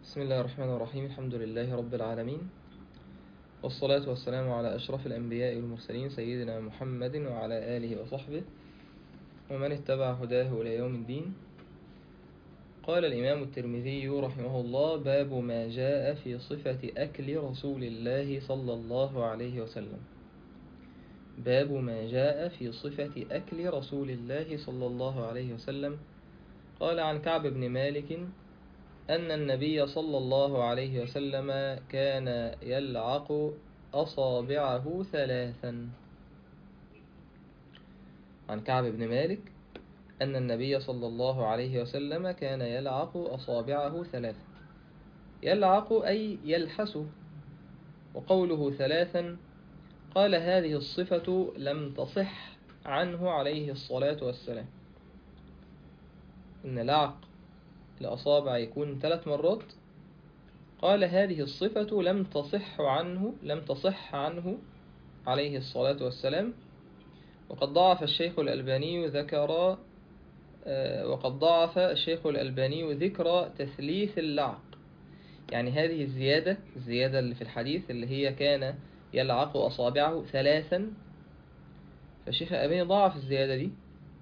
بسم الله الرحمن الرحيم الحمد لله رب العالمين والصلاة والسلام على أشرف الأنبياء والمرسلين سيدنا محمد وعلى آله وصحبه ومن اتبع هداه إلى يوم الدين قال الإمام الترمذي رحمه الله باب ما جاء في صفة أكل رسول الله صلى الله عليه وسلم باب ما جاء في صفة أكل رسول الله صلى الله عليه وسلم قال عن كعب بن مالك أن النبي صلى الله عليه وسلم كان يلعق أصابعه ثلاثا عن كعب بن مالك أن النبي صلى الله عليه وسلم كان يلعق أصابعه ثلاثا يلعق أي يلحس وقوله ثلاثا قال هذه الصفة لم تصح عنه عليه الصلاة والسلام إن لعق الأصابع يكون ثلاث مرات قال هذه الصفة لم تصح عنه لم تصح عنه عليه الصلاة والسلام وقد ضعف الشيخ الألباني ذكر وقد ضعف الشيخ الألباني ذكر تثليث اللعق يعني هذه الزيادة الزيادة اللي في الحديث اللي هي كان يلعق أصابعه ثلاثا فالشيخ الألباني ضعف الزيادة دي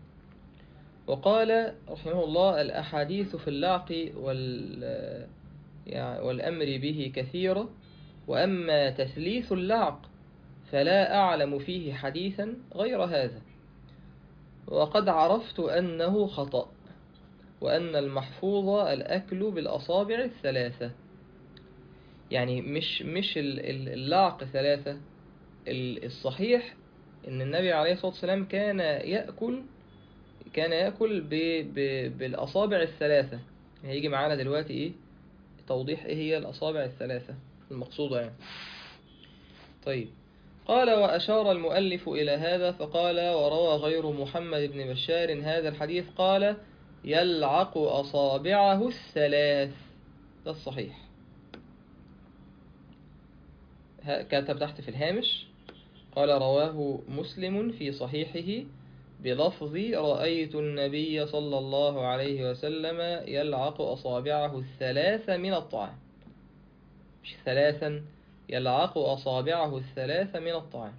وقال رحمه الله الأحاديث في اللعق وال والأمر به كثيرة وأما تثليث اللعق فلا أعلم فيه حديثا غير هذا وقد عرفت أنه خطأ وأن المحفوظ الأكل بالأصابع الثلاثة يعني مش مش اللعق ثلاثة الصحيح أن النبي عليه الصلاة والسلام كان يأكل كان يأكل ب... ب... بالأصابع الثلاثة هيجي معانا دلوقتي إيه توضيح إيه هي الأصابع الثلاثة المقصودة يعني طيب قال وأشار المؤلف إلى هذا فقال وروى غير محمد بن بشار هذا الحديث قال يلعق أصابعه الثلاث ده الصحيح كتب تحت في الهامش قال رواه مسلم في صحيحه بلفظ رأيت النبي صلى الله عليه وسلم يلعق أصابعه الثلاث من الطعام مش ثلاثا يلعق أصابعه الثلاث من الطعام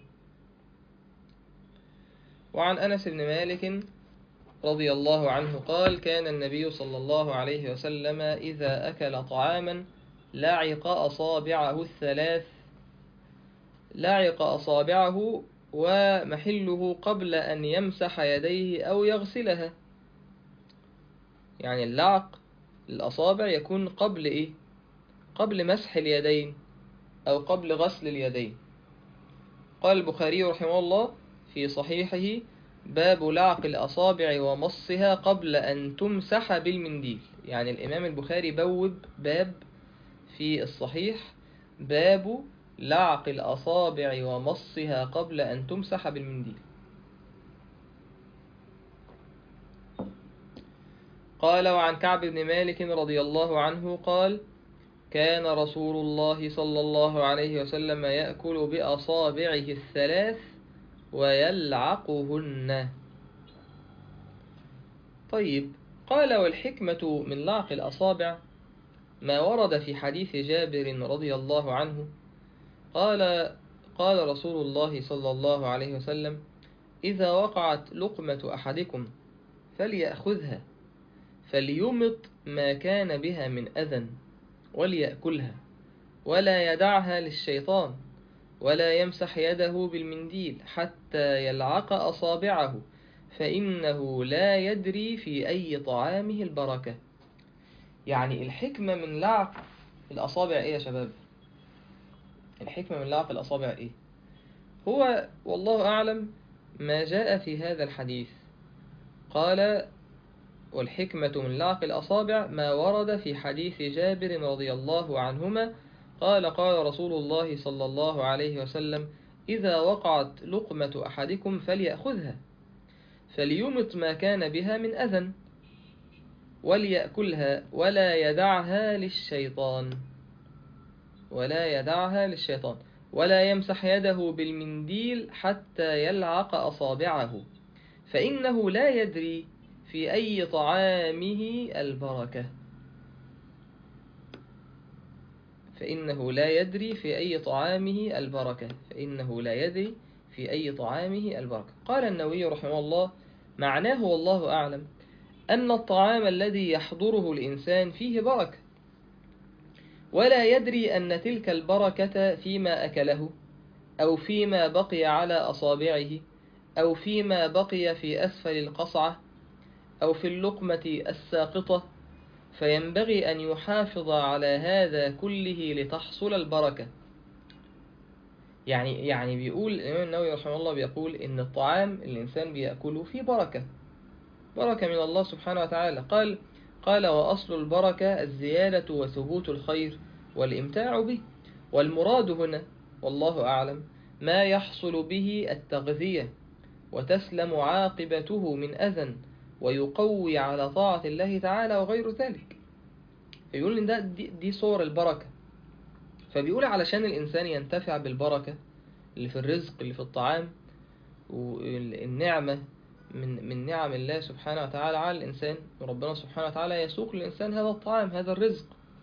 وعن أنس بن مالك رضي الله عنه قال كان النبي صلى الله عليه وسلم إذا أكل طعاما لعق أصابعه الثلاث لعق أصابعه ومحله قبل أن يمسح يديه أو يغسلها يعني اللعق الأصابع يكون قبل إيه؟ قبل مسح اليدين أو قبل غسل اليدين قال البخاري رحمه الله في صحيحه باب لعق الأصابع ومصها قبل أن تمسح بالمنديل يعني الإمام البخاري بوب باب في الصحيح باب لعق الأصابع ومصها قبل أن تمسح بالمنديل قال وعن كعب بن مالك رضي الله عنه قال كان رسول الله صلى الله عليه وسلم يأكل بأصابعه الثلاث ويلعقهن طيب قال والحكمة من لعق الأصابع ما ورد في حديث جابر رضي الله عنه قال قال رسول الله صلى الله عليه وسلم إذا وقعت لقمة أحدكم فليأخذها فليمط ما كان بها من أذى وليأكلها ولا يدعها للشيطان ولا يمسح يده بالمنديل حتى يلعق أصابعه فإنه لا يدري في أي طعامه البركة يعني الحكمة من لعق الأصابع إيه يا شباب؟ الحكمة من لعق الأصابع إيه؟ هو والله أعلم ما جاء في هذا الحديث قال والحكمة من لعق الأصابع ما ورد في حديث جابر رضي الله عنهما قال قال رسول الله صلى الله عليه وسلم إذا وقعت لقمة أحدكم فليأخذها فليمط ما كان بها من أذى وليأكلها ولا يدعها للشيطان ولا يدعها للشيطان ولا يمسح يده بالمنديل حتى يلعق أصابعه فإنه لا يدري في أي طعامه البركة فإنه لا يدري في أي طعامه البركة فإنه لا يدري في أي طعامه البركة قال النووي رحمه الله معناه والله أعلم أن الطعام الذي يحضره الإنسان فيه بركة ولا يدري أن تلك البركة فيما أكله أو فيما بقي على أصابعه أو فيما بقي في أسفل القصعة أو في اللقمة الساقطة فينبغي أن يحافظ على هذا كله لتحصل البركة يعني يعني بيقول الإمام النووي رحمه الله بيقول إن الطعام الإنسان بيأكله فيه بركة بركة من الله سبحانه وتعالى قال قال وأصل البركة الزيادة وثبوت الخير والإمتاع به والمراد هنا والله أعلم ما يحصل به التغذية وتسلم عاقبته من أذى ويقوي على طاعة الله تعالى وغير ذلك فيقول إن ده دي, دي صور البركة فبيقول علشان الإنسان ينتفع بالبركة اللي في الرزق اللي في الطعام والنعمة من من نعم الله سبحانه وتعالى على الإنسان وربنا سبحانه وتعالى يسوق للإنسان هذا الطعام هذا الرزق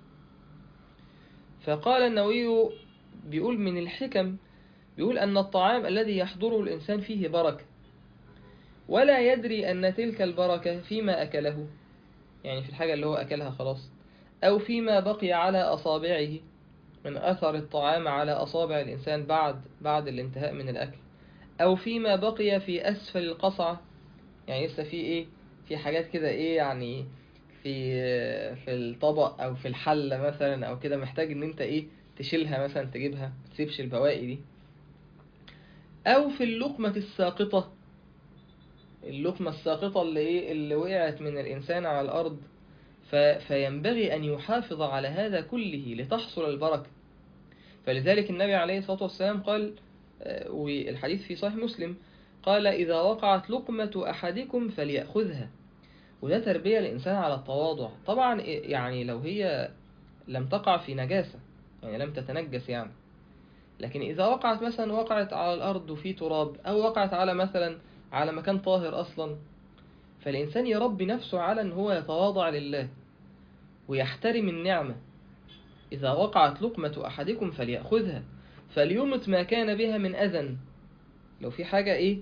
فقال النووي بيقول من الحكم بيقول أن الطعام الذي يحضره الإنسان فيه بركة ولا يدري أن تلك البركة فيما أكله يعني في الحاجة اللي هو أكلها خلاص أو فيما بقي على أصابعه من أثر الطعام على أصابع الإنسان بعد بعد الانتهاء من الأكل أو فيما بقي في أسفل القصعة يعني لسه في إيه في حاجات كده إيه يعني في في الطبق أو في الحلة مثلا أو كده محتاج إن أنت إيه تشيلها مثلا تجيبها ما تسيبش البواقي دي أو في اللقمة الساقطة اللقمة الساقطة اللي إيه اللي وقعت من الإنسان على الأرض ف... فينبغي أن يحافظ على هذا كله لتحصل البركة فلذلك النبي عليه الصلاة والسلام قال والحديث في صحيح مسلم قال إذا وقعت لقمة أحدكم فليأخذها وده تربية الإنسان على التواضع طبعا يعني لو هي لم تقع في نجاسة يعني لم تتنجس يعني لكن إذا وقعت مثلا وقعت على الأرض وفي تراب أو وقعت على مثلا على مكان طاهر أصلا فالإنسان يربي نفسه على أن هو يتواضع لله ويحترم النعمة إذا وقعت لقمة أحدكم فليأخذها فليمت ما كان بها من أذى لو في حاجة إيه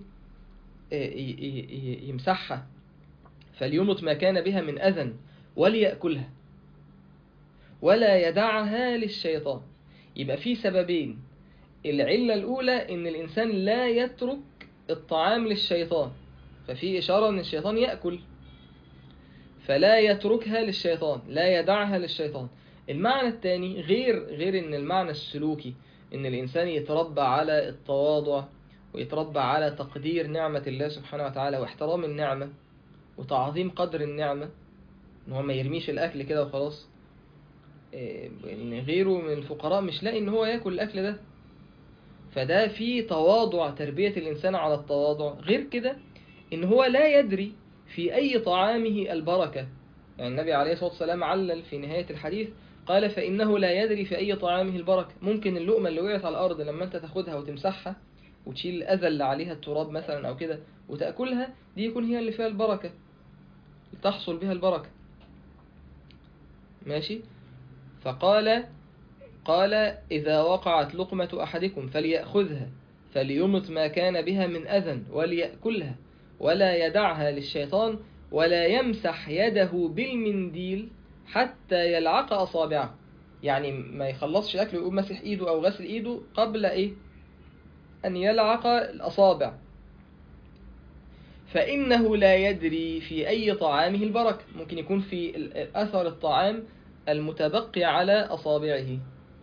يمسحها فليمت ما كان بها من أذى وليأكلها ولا يدعها للشيطان يبقى في سببين العلة الأولى إن الإنسان لا يترك الطعام للشيطان ففي إشارة أن الشيطان يأكل فلا يتركها للشيطان لا يدعها للشيطان المعنى الثاني غير غير ان المعنى السلوكي ان الانسان يتربى على التواضع ويتربى على تقدير نعمة الله سبحانه وتعالى واحترام النعمة وتعظيم قدر النعمة ان هو ما يرميش الاكل كده وخلاص ان غيره من الفقراء مش لاقي ان هو ياكل الاكل ده فده في تواضع تربية الانسان على التواضع غير كده ان هو لا يدري في اي طعامه البركة يعني النبي عليه الصلاة والسلام علل في نهاية الحديث قال فإنه لا يدري في أي طعامه البركة ممكن اللقمة اللي وقعت على الأرض لما أنت تاخدها وتمسحها وتشيل الأذى اللي عليها التراب مثلا أو كده وتأكلها دي يكون هي اللي فيها البركة تحصل بها البركة ماشي فقال قال إذا وقعت لقمة أحدكم فليأخذها فليمت ما كان بها من أذى وليأكلها ولا يدعها للشيطان ولا يمسح يده بالمنديل حتى يلعق أصابعه يعني ما يخلصش الأكل ويقوم مسح إيده أو غسل إيده قبل إيه أن يلعق الأصابع فإنه لا يدري في أي طعامه البركة ممكن يكون في أثر الطعام المتبقي على أصابعه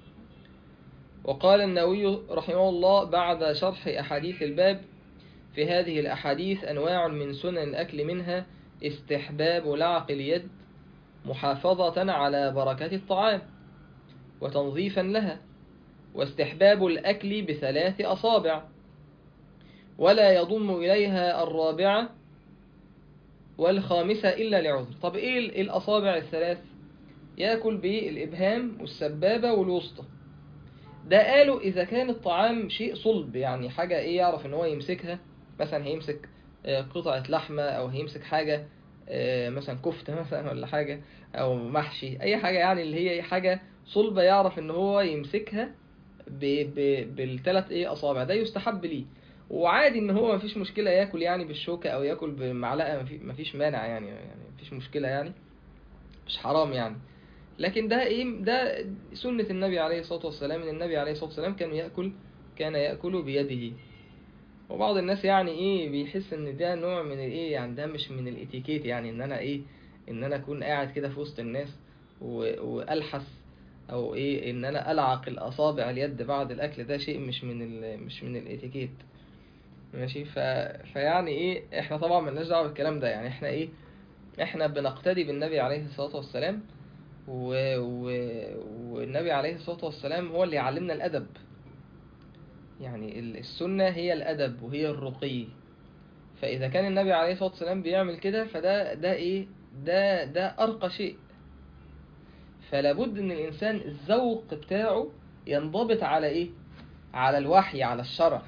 وقال النووي رحمه الله بعد شرح أحاديث الباب في هذه الأحاديث أنواع من سنن الأكل منها استحباب لعق اليد محافظة على بركة الطعام وتنظيفا لها واستحباب الأكل بثلاث أصابع ولا يضم إليها الرابعة والخامسة إلا لعذر طب إيه الأصابع الثلاث يأكل بالإبهام والسبابة والوسطى ده قالوا إذا كان الطعام شيء صلب يعني حاجة إيه يعرف إن هو يمسكها مثلا هيمسك قطعة لحمة أو هيمسك حاجة مثلا كفتة مثلا ولا حاجة أو محشي أي حاجة يعني اللي هي حاجة صلبة يعرف ان هو يمسكها ب... ب... بالثلاث ايه اصابع ده يستحب ليه وعادي ان هو مفيش مشكلة ياكل يعني بالشوكة او ياكل بمعلقة مفي- مفيش مانع يعني يعني مفيش مشكلة يعني مش حرام يعني لكن ده ايه ده سنة النبي عليه الصلاة والسلام ان النبي عليه الصلاة والسلام كان يأكل كان يأكل بيده وبعض الناس يعني ايه بيحس ان ده نوع من الايه يعني ده مش من الاتيكيت يعني ان انا ايه ان انا اكون قاعد كده في وسط الناس و- والحس او ايه ان انا العق الاصابع اليد بعد الاكل ده شيء مش من ال... مش من الاتيكيت ماشي ف... فيعني ايه احنا طبعا ملناش دعوه بالكلام ده يعني احنا ايه احنا بنقتدي بالنبي عليه الصلاه والسلام و... و... والنبي عليه الصلاه والسلام هو اللي يعلمنا الادب يعني ال- السنه هي الادب وهي الرقي فاذا كان النبي عليه الصلاه والسلام بيعمل كده فده ده ايه ده ده ارقى شيء فلا بد ان الانسان الذوق بتاعه ينضبط على ايه على الوحي على الشرع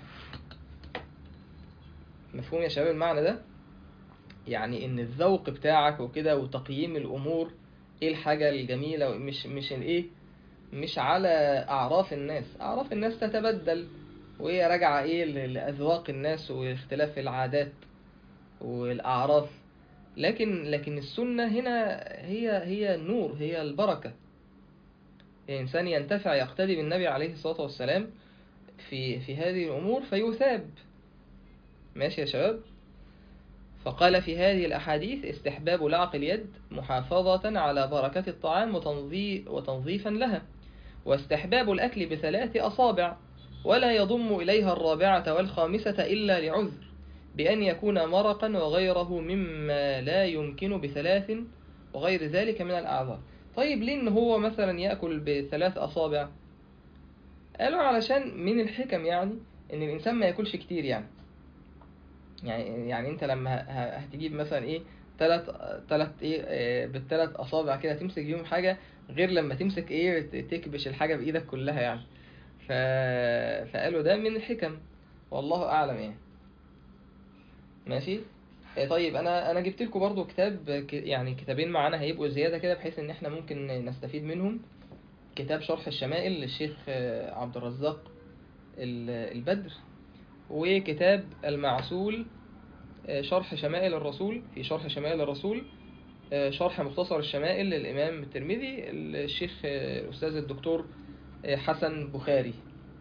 مفهوم يا شباب المعنى ده يعني ان الذوق بتاعك وكده وتقييم الامور ايه الحاجه الجميله مش مش الايه مش على اعراف الناس اعراف الناس تتبدل وهي راجعه ايه ل- لاذواق الناس واختلاف العادات والاعراف لكن لكن السنه هنا هي هي النور هي البركه الانسان ينتفع يقتدي بالنبي عليه الصلاه والسلام في في هذه الامور فيثاب ماشي يا شباب فقال في هذه الأحاديث استحباب لعق اليد محافظة على بركة الطعام وتنظي وتنظيفا لها واستحباب الأكل بثلاث أصابع ولا يضم إليها الرابعة والخامسة إلا لعذر بأن يكون مرقا وغيره مما لا يمكن بثلاث وغير ذلك من الأعذار طيب ليه إن هو مثلا يأكل بثلاث أصابع قالوا علشان من الحكم يعني إن الإنسان ما ياكلش كتير يعني يعني يعني انت لما ه- ه- هتجيب مثلا ايه تلات تلات ايه آه، بالتلات اصابع كده تمسك بيهم حاجه غير لما تمسك ايه ت- تكبش الحاجه بايدك كلها يعني ف... فقالوا ده من الحكم والله اعلم يعني ماشي آه، طيب انا انا جبت لكم برضو كتاب ك- يعني كتابين معانا هيبقوا زياده كده بحيث ان احنا ممكن نستفيد منهم كتاب شرح الشمائل للشيخ آه، عبد الرزاق ال- البدر وكتاب المعسول آه، شرح شمائل الرسول في شرح شمائل الرسول آه، شرح مختصر الشمائل للإمام الترمذي الشيخ آه، الأستاذ الدكتور آه، حسن بخاري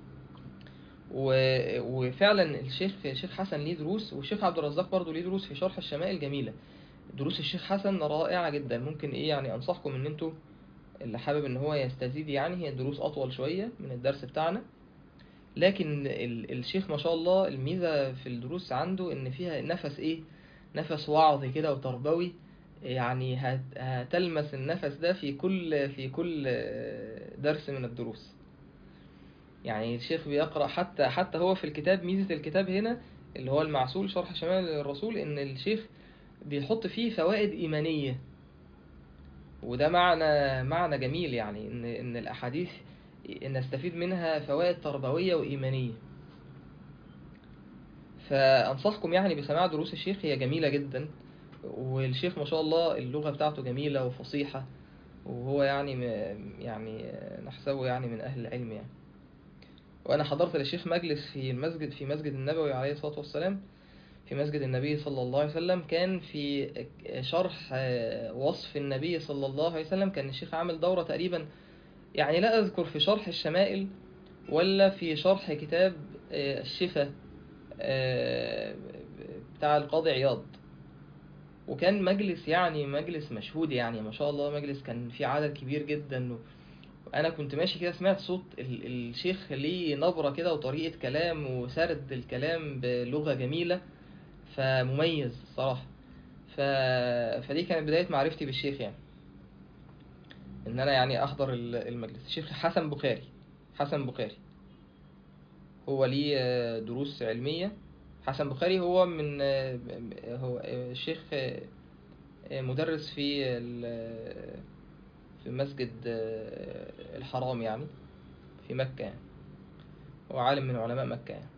و- وفعلا الشيخ الشيخ حسن ليه دروس والشيخ عبد الرزاق برضه ليه دروس في شرح الشمائل جميلة دروس الشيخ حسن رائعة جدا ممكن ايه يعني انصحكم ان انتوا اللي حابب ان هو يستزيد يعني هي دروس اطول شوية من الدرس بتاعنا لكن ال- الشيخ ما شاء الله الميزة في الدروس عنده ان فيها نفس ايه نفس وعظي كده وتربوي يعني هت- هتلمس النفس ده في كل في كل درس من الدروس يعني الشيخ بيقرأ حتى حتى هو في الكتاب ميزة الكتاب هنا اللي هو المعسول شرح شمال الرسول ان الشيخ بيحط فيه فوائد إيمانية وده معنى معنى جميل يعني ان ان الاحاديث نستفيد منها فوائد تربوية وإيمانية فأنصحكم يعني بسماع دروس الشيخ هي جميلة جدا والشيخ ما شاء الله اللغة بتاعته جميلة وفصيحة وهو يعني م- يعني نحسبه يعني من أهل العلم يعني وأنا حضرت للشيخ مجلس في المسجد في مسجد النبوي عليه الصلاة والسلام في مسجد النبي صلى الله عليه وسلم كان في شرح آه، وصف النبي صلى الله عليه وسلم كان الشيخ عامل دورة تقريبا يعني لا أذكر في شرح الشمائل ولا في شرح كتاب آه، الشفا آه، بتاع القاضي عياض وكان مجلس يعني مجلس مشهود يعني ما شاء الله مجلس كان فيه عدد كبير جدا و- وانا كنت ماشي كده سمعت صوت ال- الشيخ ليه نبرة كده وطريقة كلام وسرد الكلام بلغة جميلة فمميز الصراحة ف... فدي كانت بداية معرفتي بالشيخ يعني ان انا يعني احضر ال- المجلس الشيخ حسن بخاري حسن بخاري هو ليه آه، دروس علمية حسن بخاري هو من آه، هو آه، الشيخ آه، آه، مدرس في ال- في مسجد آه، الحرام يعني في مكة يعني هو عالم من علماء مكة يعني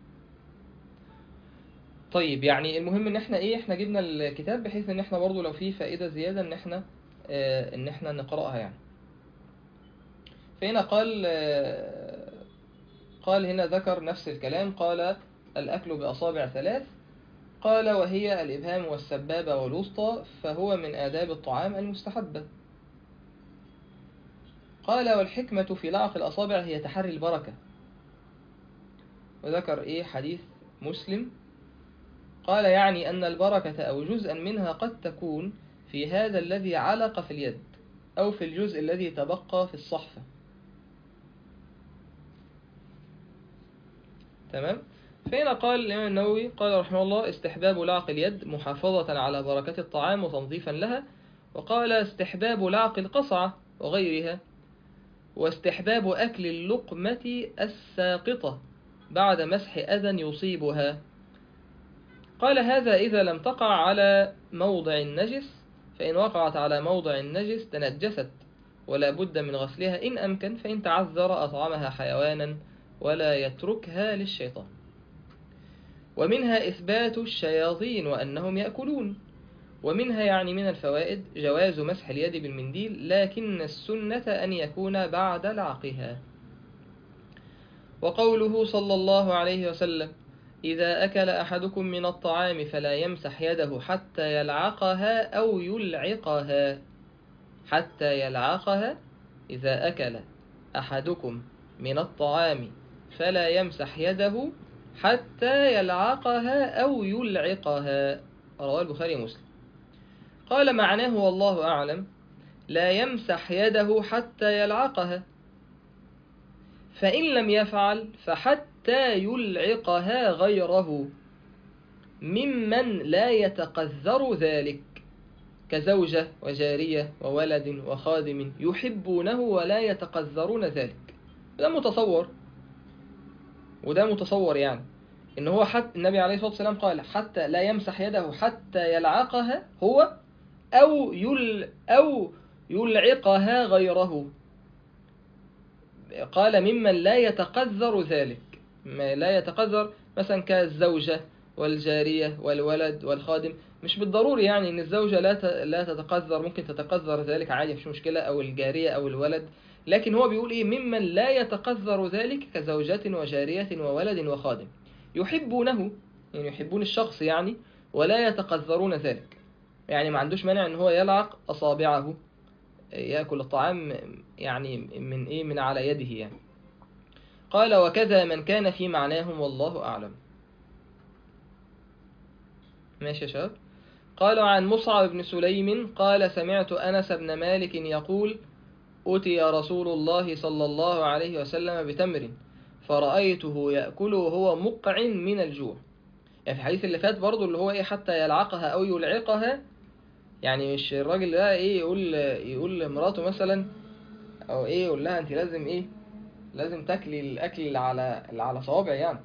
طيب يعني المهم ان احنا ايه احنا جبنا الكتاب بحيث ان احنا برضو لو في فائدة زيادة ان احنا آه، ان احنا نقرأها يعني فهنا قال قال هنا ذكر نفس الكلام قال الأكل بأصابع ثلاث قال وهي الإبهام والسبابة والوسطى فهو من آداب الطعام المستحبة قال والحكمة في لعق الأصابع هي تحري البركة وذكر إيه حديث مسلم قال يعني أن البركة أو جزءا منها قد تكون في هذا الذي علق في اليد أو في الجزء الذي تبقى في الصحفة تمام فهنا قال الإمام النووي قال رحمه الله استحباب لعق اليد محافظة على بركة الطعام وتنظيفا لها وقال استحباب لعق القصعة وغيرها واستحباب أكل اللقمة الساقطة بعد مسح أذى يصيبها قال هذا إذا لم تقع على موضع النجس فإن وقعت على موضع النجس تنجست ولا بد من غسلها إن أمكن فإن تعذر أطعمها حيوانا ولا يتركها للشيطان ومنها إثبات الشياطين وأنهم يأكلون ومنها يعني من الفوائد جواز مسح اليد بالمنديل لكن السنة أن يكون بعد لعقها وقوله صلى الله عليه وسلم إذا أكل أحدكم من الطعام فلا يمسح يده حتى يلعقها أو يلعقها حتى يلعقها إذا أكل أحدكم من الطعام فلا يمسح يده حتى يلعقها أو يلعقها رواه البخاري ومسلم قال معناه والله أعلم لا يمسح يده حتى يلعقها فإن لم يفعل فحتى يلعقها غيره ممن لا يتقذر ذلك كزوجة وجارية وولد وخادم يحبونه ولا يتقذرون ذلك ده متصور وده متصور يعني ان هو حتى النبي عليه الصلاة والسلام قال حتى لا يمسح يده حتى يلعقها هو أو يل أو يلعقها غيره قال ممن لا يتقذر ذلك ما لا يتقذر مثلا كالزوجة والجارية والولد والخادم مش بالضروري يعني ان الزوجة لا لا تتقذر ممكن تتقذر ذلك عادي مفيش مشكلة او الجارية او الولد لكن هو بيقول ايه ممن لا يتقذر ذلك كزوجة وجارية وولد وخادم يحبونه يعني يحبون الشخص يعني ولا يتقذرون ذلك يعني ما عندوش مانع ان هو يلعق اصابعه ياكل الطعام يعني من ايه من على يده يعني قال وكذا من كان في معناهم والله اعلم ماشي يا شباب قال عن مصعب بن سليم قال سمعت انس بن مالك يقول أتي رسول الله صلى الله عليه وسلم بتمر فرأيته يأكل وهو مقع من الجوع يعني في الحديث اللي فات برضو اللي هو ايه حتى يلعقها او يلعقها يعني مش الراجل ده ايه يقول يقول لمراته مثلا او ايه يقول لها انت لازم ايه لازم تاكلي الاكل اللي على اللي على صوابع يعني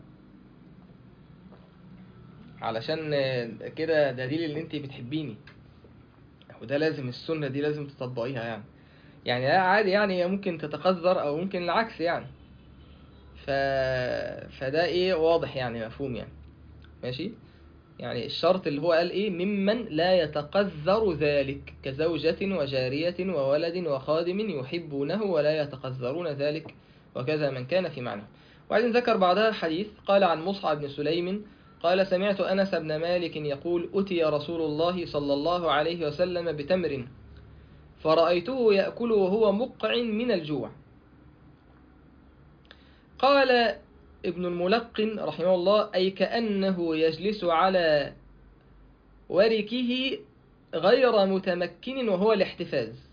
علشان كده دليل ان انت بتحبيني وده لازم السنة دي لازم تطبقيها يعني يعني لا عادي يعني ممكن تتقذر او ممكن العكس يعني ف... فده ايه واضح يعني مفهوم يعني ماشي يعني الشرط اللي هو قال ايه ممن لا يتقذر ذلك كزوجة وجارية وولد وخادم يحبونه ولا يتقذرون ذلك وكذا من كان في معنى وبعدين ذكر بعدها حديث قال عن مصعب بن سليم قال سمعت أنس بن مالك يقول أتي رسول الله صلى الله عليه وسلم بتمر فرأيته يأكل وهو مقع من الجوع قال ابن الملقن رحمه الله أي كأنه يجلس على وركه غير متمكن وهو الاحتفاز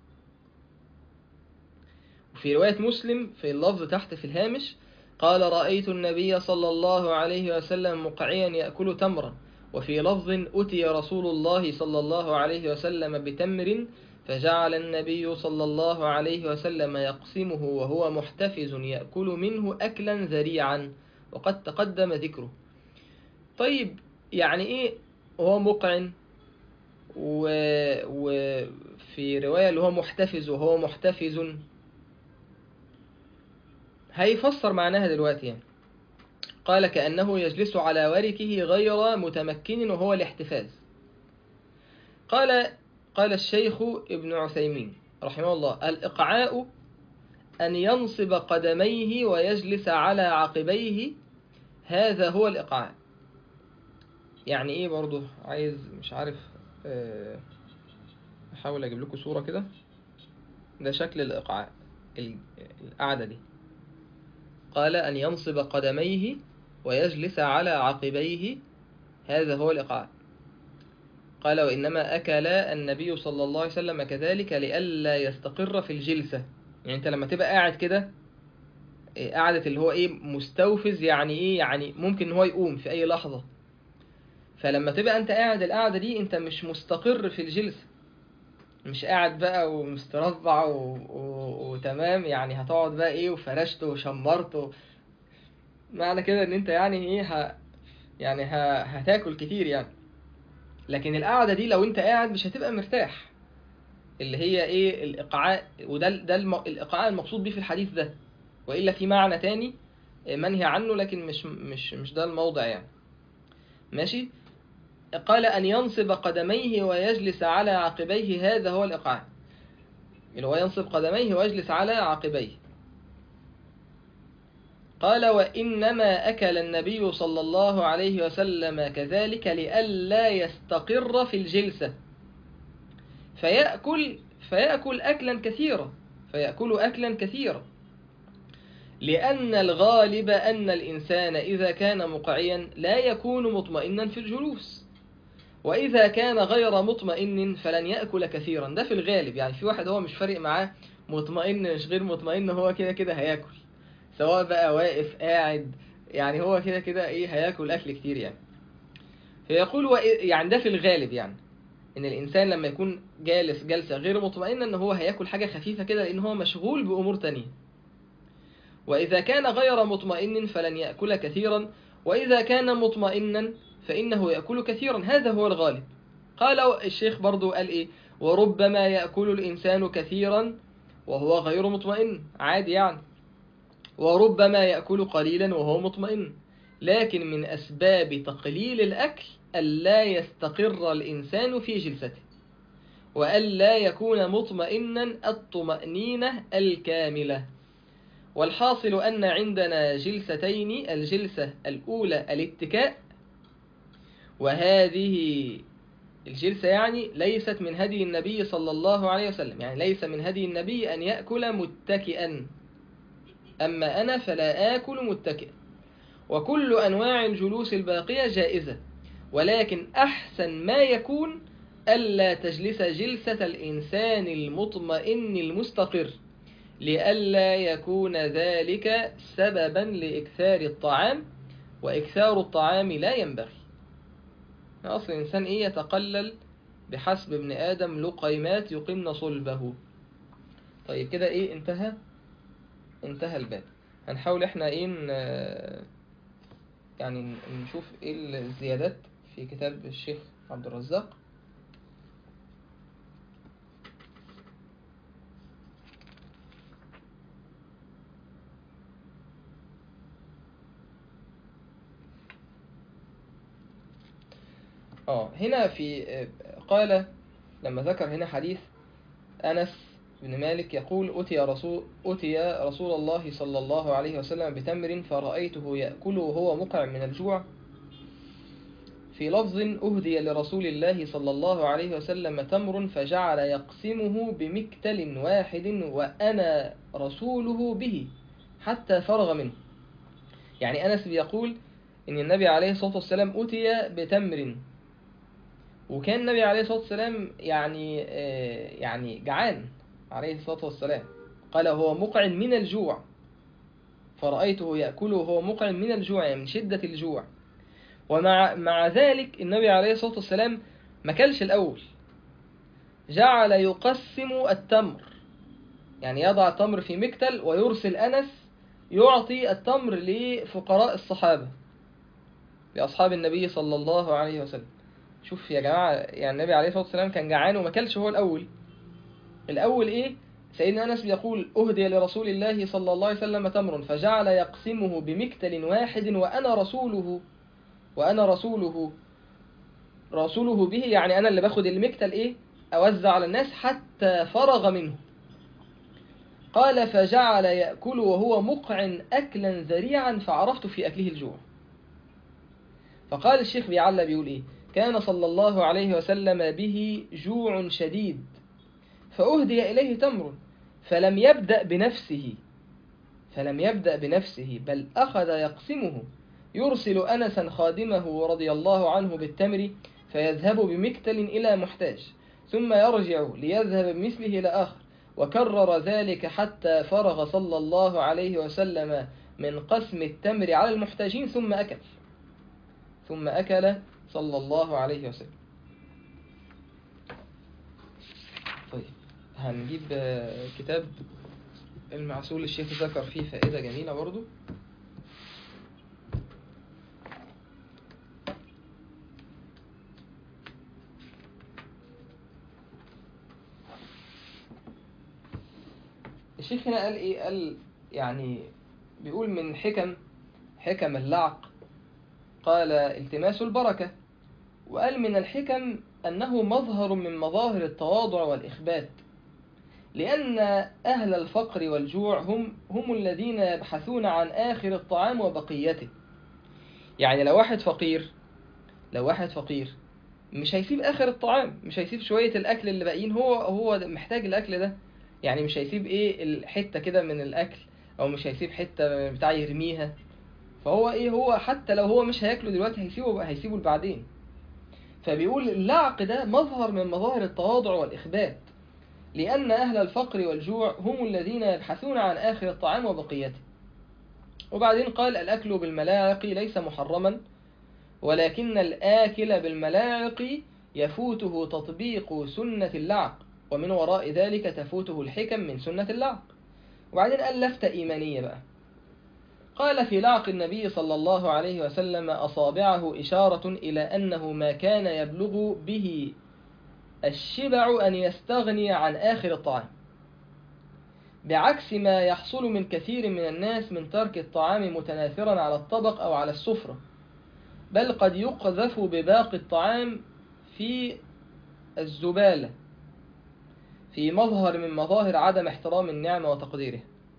وفي رواية مسلم في اللفظ تحت في الهامش قال رأيت النبي صلى الله عليه وسلم مقعيا يأكل تمرا وفي لفظ أتي رسول الله صلى الله عليه وسلم بتمر فجعل النبي صلى الله عليه وسلم يقسمه وهو محتفز يأكل منه أكلا ذريعا وقد تقدم ذكره طيب يعني إيه هو مقعن و... وفي رواية اللي هو محتفز وهو محتفز هيفسر معناها دلوقتي يعني قال كأنه يجلس على وركه غير متمكن وهو الاحتفاز قال قال الشيخ ابن عثيمين رحمه الله الإقعاء أن ينصب قدميه ويجلس على عقبيه هذا هو الإقعاء يعني إيه برضو عايز مش عارف آه، أحاول أجيب لكم صورة كده ده شكل الإقعاء ال- القعدة دي قال أن ينصب قدميه ويجلس على عقبيه هذا هو الإقعاء قال وإنما أكل النبي صلى الله عليه وسلم كذلك لئلا يستقر في الجلسة يعني أنت لما تبقى قاعد كده إيه، قعدة اللي هو إيه مستوفز يعني إيه يعني ممكن إن هو يقوم في أي لحظة فلما تبقى أنت قاعد القعدة دي أنت مش مستقر في الجلسة مش قاعد بقى ومستربع و... و... وتمام يعني هتقعد بقى ايه وفرشت وشمرت و... معنى كده ان انت يعني ايه ه... يعني ه... هتاكل كتير يعني لكن القعدة دي لو انت قاعد مش هتبقى مرتاح اللي هي ايه الايقاعاء وده ده الم... الايقاعاء المقصود بيه في الحديث ده والا في معنى تاني منهي عنه لكن مش مش مش ده الموضع يعني ماشي قال أن ينصب قدميه ويجلس على عقبيه هذا هو الإقعاء اللي هو ينصب قدميه ويجلس على عقبيه قال وإنما أكل النبي صلى الله عليه وسلم كذلك لئلا يستقر في الجلسة فيأكل فيأكل أكلا كثيرا فيأكل أكلا كثيرا لأن الغالب أن الإنسان إذا كان مقعيا لا يكون مطمئنا في الجلوس وإذا كان غير مطمئن فلن يأكل كثيرا ده في الغالب يعني في واحد هو مش فارق معاه مطمئن مش غير مطمئن هو كده كده هياكل سواء بقى واقف قاعد يعني هو كده كده ايه هياكل أكل كتير يعني فيقول وإ- يعني ده في الغالب يعني ان الانسان لما يكون جالس جلسة غير مطمئنة ان هو هياكل حاجة خفيفة كده لان هو مشغول بأمور تانية وإذا كان غير مطمئن فلن يأكل كثيرا وإذا كان مطمئنا فإنه يأكل كثيرا هذا هو الغالب قال الشيخ برضو قال إيه وربما يأكل الإنسان كثيرا وهو غير مطمئن عادي يعني وربما يأكل قليلا وهو مطمئن لكن من أسباب تقليل الأكل ألا يستقر الإنسان في جلسته وألا يكون مطمئنا الطمأنينة الكاملة والحاصل أن عندنا جلستين الجلسة الأولى الاتكاء وهذه الجلسة يعني ليست من هدي النبي صلى الله عليه وسلم يعني ليس من هدي النبي أن يأكل متكئا أما أنا فلا آكل متكئا وكل أنواع الجلوس الباقية جائزة ولكن أحسن ما يكون ألا تجلس جلسة الإنسان المطمئن المستقر لئلا يكون ذلك سببا لإكثار الطعام وإكثار الطعام لا ينبغي أصل الإنسان إيه يتقلل بحسب ابن آدم لقيمات يقمن صلبه طيب كده إيه انتهى انتهى الباب هنحاول إحنا إيه ن- يعني نشوف إيه الزيادات في كتاب الشيخ عبد الرزاق اه هنا في قال لما ذكر هنا حديث أنس بن مالك يقول أتي رسول أتي رسول الله صلى الله عليه وسلم بتمر فرأيته يأكل وهو مقع من الجوع في لفظ أهدي لرسول الله صلى الله عليه وسلم تمر فجعل يقسمه بمكتل واحد وأنا رسوله به حتى فرغ منه يعني أنس بيقول إن النبي عليه الصلاة والسلام أتي بتمر وكان النبي عليه الصلاة والسلام يعني آه، يعني جعان عليه الصلاة والسلام قال هو مقع من الجوع فرأيته يأكل وهو مقع من الجوع يعني من شدة الجوع ومع مع ذلك النبي عليه الصلاة والسلام ما كلش الأول جعل يقسم التمر يعني يضع التمر في مكتل ويرسل أنس يعطي التمر لفقراء الصحابة لأصحاب النبي صلى الله عليه وسلم شوف يا جماعة يعني النبي عليه الصلاة والسلام كان جعان وما كلش هو الأول الأول إيه سيدنا أنس بيقول أهدي لرسول الله صلى الله عليه وسلم تمر فجعل يقسمه بمكتل واحد وأنا رسوله وأنا رسوله رسوله به يعني أنا اللي باخد المكتل إيه أوزع على الناس حتى فرغ منه قال فجعل يأكل وهو مقع أكلا ذريعا فعرفت في أكله الجوع فقال الشيخ بيعلى بيقول إيه كان صلى الله عليه وسلم به جوع شديد فأهدي إليه تمر فلم يبدأ بنفسه فلم يبدأ بنفسه بل أخذ يقسمه يرسل أنسا خادمه رضي الله عنه بالتمر فيذهب بمكتل إلى محتاج ثم يرجع ليذهب بمثله إلى آخر وكرر ذلك حتى فرغ صلى الله عليه وسلم من قسم التمر على المحتاجين ثم أكل ثم أكل صلى الله عليه وسلم طيب هنجيب آه، كتاب المعسول الشيخ ذكر فيه فائدة جميلة برضو الشيخ هنا قال ايه قال يعني بيقول من حكم حكم اللعق قال التماس البركة وقال من الحكم أنه مظهر من مظاهر التواضع والإخبات لأن أهل الفقر والجوع هم هم الذين يبحثون عن آخر الطعام وبقيته يعني لو واحد فقير لو واحد فقير مش هيسيب آخر الطعام مش هيسيب شوية الأكل اللي باقيين هو هو محتاج الأكل ده يعني مش هيسيب إيه الحتة كده من الأكل أو مش هيسيب حتة بتاع يرميها فهو إيه هو حتى لو هو مش هياكله دلوقتي هيسيبه هيسيبه لبعدين فبيقول اللعق ده مظهر من مظاهر التواضع والإخبات لأن أهل الفقر والجوع هم الذين يبحثون عن آخر الطعام وبقيته وبعدين قال الأكل بالملاعق ليس محرما ولكن الآكل بالملاعق يفوته تطبيق سنة اللعق ومن وراء ذلك تفوته الحكم من سنة اللعق وبعدين قال لفتة إيمانية بقى قال في لعق النبي صلى الله عليه وسلم أصابعه إشارة إلى أنه ما كان يبلغ به الشبع أن يستغني عن آخر الطعام بعكس ما يحصل من كثير من الناس من ترك الطعام متناثرا على الطبق أو على السفرة بل قد يقذف بباقي الطعام في الزبالة في مظهر من مظاهر عدم احترام النعمة وتقديرها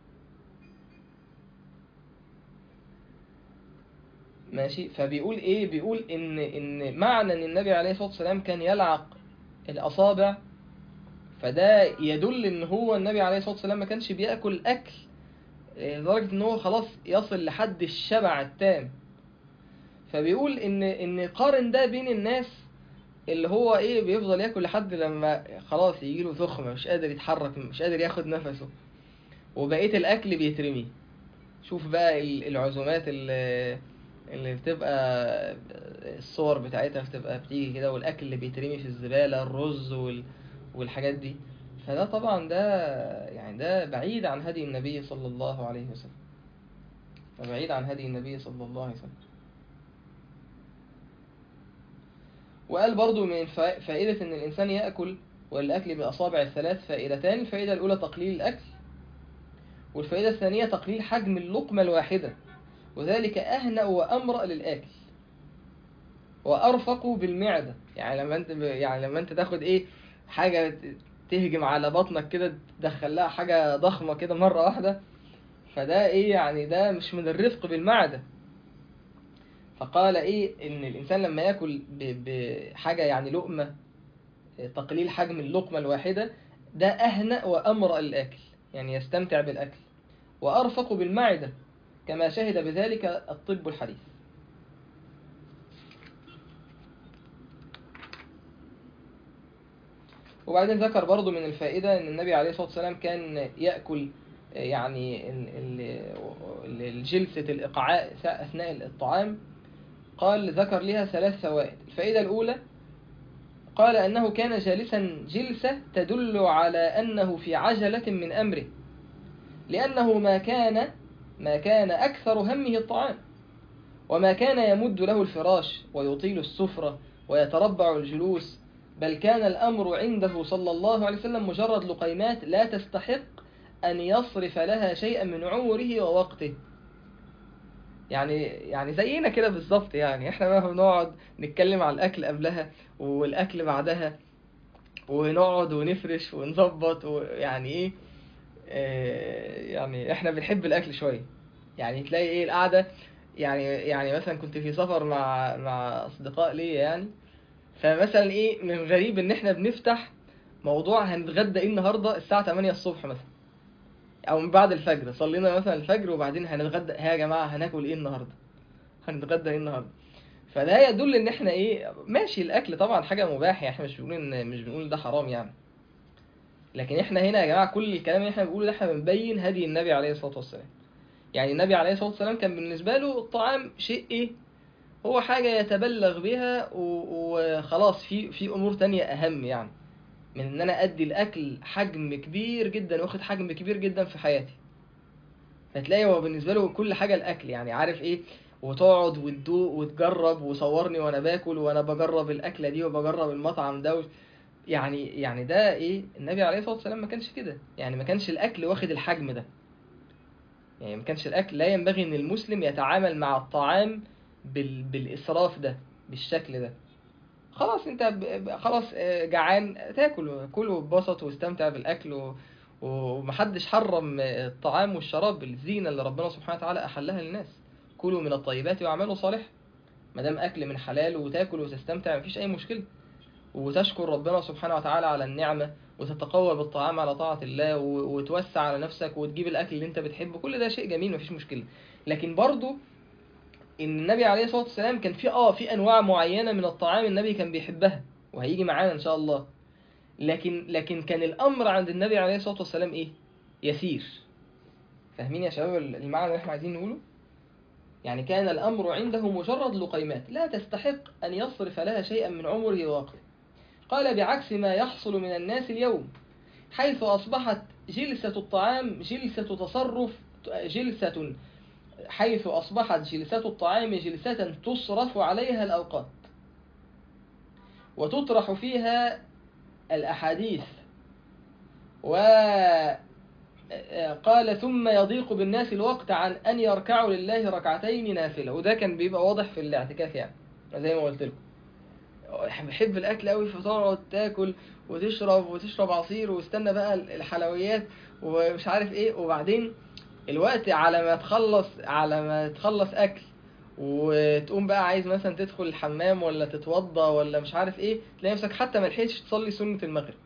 ماشي فبيقول ايه بيقول ان ان معنى ان النبي عليه الصلاه والسلام كان يلعق الاصابع فده يدل ان هو النبي عليه الصلاه والسلام ما كانش بياكل اكل إيه، لدرجه ان هو خلاص يصل لحد الشبع التام فبيقول ان ان قارن ده بين الناس اللي هو ايه بيفضل ياكل لحد لما خلاص يجيله زخمه مش قادر يتحرك مش قادر ياخد نفسه وبقيه الاكل بيترمي شوف بقى ال- العزومات اللي اللي بتبقى الصور بتاعتها بتبقى بتيجي كده والاكل اللي بيترمي في الزباله الرز وال... والحاجات دي فده طبعا ده يعني ده بعيد عن هدي النبي صلى الله عليه وسلم بعيد عن هدي النبي صلى الله عليه وسلم وقال برضو من فا- فائدة ان الانسان يأكل والاكل باصابع الثلاث فائدتان الفائدة الاولى تقليل الاكل والفائدة الثانية تقليل حجم اللقمة الواحدة وذلك أهنأ وأمرأ للآكل وأرفق بالمعدة يعني لما أنت يعني لما أنت تاخد إيه حاجة ت- تهجم على بطنك كده تدخل لها حاجة ضخمة كده مرة واحدة فده إيه يعني ده مش من الرفق بالمعدة فقال إيه إن الإنسان لما ياكل ب- بحاجة يعني لقمة تقليل حجم اللقمة الواحدة ده أهنأ وأمرأ للآكل يعني يستمتع بالأكل وأرفق بالمعدة كما شهد بذلك الطب الحديث وبعدين ذكر برضو من الفائدة أن النبي عليه الصلاة والسلام كان يأكل يعني ال- ال- ال- الجلسة الإقعاء أثناء الطعام قال ذكر لها ثلاث فوائد الفائدة الأولى قال أنه كان جالسا جلسة تدل على أنه في عجلة من أمره لأنه ما كان ما كان أكثر همه الطعام وما كان يمد له الفراش ويطيل السفرة ويتربع الجلوس بل كان الأمر عنده صلى الله عليه وسلم مجرد لقيمات لا تستحق أن يصرف لها شيئا من عمره ووقته يعني يعني زينا كده بالظبط يعني احنا ما بنقعد نتكلم على الأكل قبلها والأكل بعدها ونقعد ونفرش ونظبط ويعني ايه آه، يعني احنا بنحب الاكل شويه يعني تلاقي ايه القعده يعني يعني مثلا كنت في سفر مع مع اصدقاء ليا يعني فمثلا ايه من الغريب ان احنا بنفتح موضوع هنتغدى ايه النهارده الساعه 8 الصبح مثلا او من بعد الفجر صلينا مثلا الفجر وبعدين هنتغدى ها يا جماعه هناكل ايه النهارده هنتغدى ايه النهارده فده يدل ان احنا ايه ماشي الاكل طبعا حاجه مباح يعني احنا مش بنقول ان مش بنقول ده حرام يعني لكن احنا هنا يا جماعه كل الكلام اللي احنا بنقوله ده احنا بنبين هدي النبي عليه الصلاه والسلام يعني النبي عليه الصلاه والسلام كان بالنسبه له الطعام شيء ايه هو حاجه يتبلغ بها و- وخلاص في في امور تانية اهم يعني من ان انا ادي الاكل حجم كبير جدا واخد حجم كبير جدا في حياتي فتلاقي هو بالنسبه له كل حاجه الاكل يعني عارف ايه وتقعد وتدوق وتجرب وصورني وانا باكل وانا بجرب الاكله دي وبجرب المطعم ده و... يعني يعني ده ايه النبي عليه الصلاه والسلام ما كانش كده يعني ما كانش الاكل واخد الحجم ده يعني ما كانش الاكل لا ينبغي ان المسلم يتعامل مع الطعام بال... بالاسراف ده بالشكل ده خلاص انت ب... ب- خلاص آه، جعان تاكل كل واتبسط واستمتع بالاكل و... ومحدش حرم الطعام والشراب الزينه اللي ربنا سبحانه وتعالى احلها للناس كلوا من الطيبات واعملوا صالح ما دام اكل من حلال وتاكل وتستمتع مفيش اي مشكله وتشكر ربنا سبحانه وتعالى على النعمه وتتقوى بالطعام على طاعه الله و- وتوسع على نفسك وتجيب الاكل اللي انت بتحبه كل ده شيء جميل مفيش مشكله لكن برضو ان النبي عليه الصلاه والسلام كان في اه في انواع معينه من الطعام النبي كان بيحبها وهيجي معانا ان شاء الله لكن لكن كان الامر عند النبي عليه الصلاه والسلام ايه يسير فاهمين يا شباب المعنى اللي احنا عايزين نقوله يعني كان الامر عنده مجرد لقيمات لا تستحق ان يصرف لها شيئا من عمره ووقته قال بعكس ما يحصل من الناس اليوم حيث اصبحت جلسه الطعام جلسه تصرف جلسه حيث أصبحت جلسات الطعام جلسة تصرف عليها الأوقات وتطرح فيها الأحاديث وقال ثم يضيق بالناس الوقت عن أن يركعوا لله ركعتين نافلة وده كان بيبقى واضح في الاعتكاف يعني زي ما قلت لكم بحب الأكل أوي فتقعد تاكل وتشرب وتشرب عصير واستنى بقى الحلويات ومش عارف ايه وبعدين الوقت على ما تخلص على ما تخلص اكل وتقوم بقى عايز مثلا تدخل الحمام ولا تتوضى ولا مش عارف ايه تلاقي نفسك حتى ما لحقتش تصلي سنة المغرب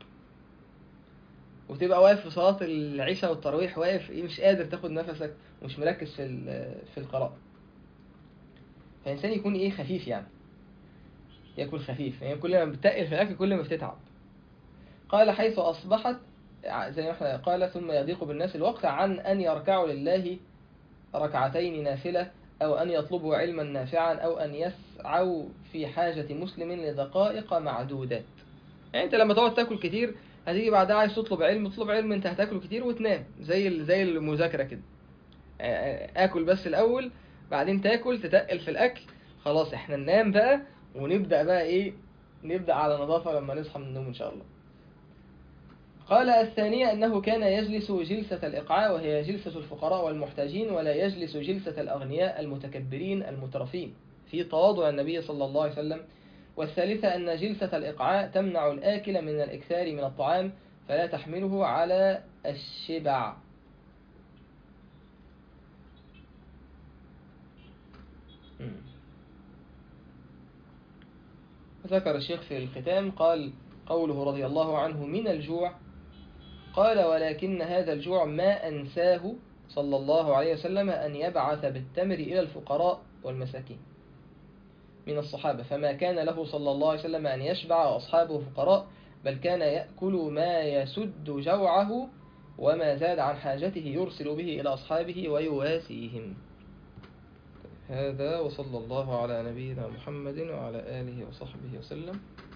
وتبقى واقف في صلاة العشاء والتراويح واقف ايه مش قادر تاخد نفسك ومش مركز في ال- في القراءة فالإنسان يكون ايه خفيف يعني ياكل خفيف يعني كل ما بتتقل في الأكل كل ما بتتعب قال حيث أصبحت زي ما احنا قال ثم يضيق بالناس الوقت عن أن يركعوا لله ركعتين نافلة أو أن يطلبوا علما نافعا أو أن يسعوا في حاجة مسلم لدقائق معدودات يعني أنت لما تقعد تاكل كتير هتيجي بعدها عايز تطلب علم تطلب علم أنت هتاكل كتير وتنام زي ال- زي المذاكرة كده آ- آكل بس الأول بعدين تاكل تتقل في الأكل خلاص احنا ننام بقى ونبدأ بقى إيه نبدأ على نظافة لما نصحى من النوم إن شاء الله قال الثانية أنه كان يجلس جلسة الإقعاء وهي جلسة الفقراء والمحتاجين ولا يجلس جلسة الأغنياء المتكبرين المترفين في تواضع النبي صلى الله عليه وسلم والثالثة أن جلسة الإقعاء تمنع الآكل من الإكثار من الطعام فلا تحمله على الشبع مم. ذكر الشيخ في الختام قال قوله رضي الله عنه من الجوع قال ولكن هذا الجوع ما أنساه صلى الله عليه وسلم أن يبعث بالتمر إلى الفقراء والمساكين من الصحابة فما كان له صلى الله عليه وسلم أن يشبع وأصحابه فقراء بل كان يأكل ما يسد جوعه وما زاد عن حاجته يرسل به إلى أصحابه ويواسيهم هذا وصلى الله على نبينا محمد وعلى آله وصحبه وسلم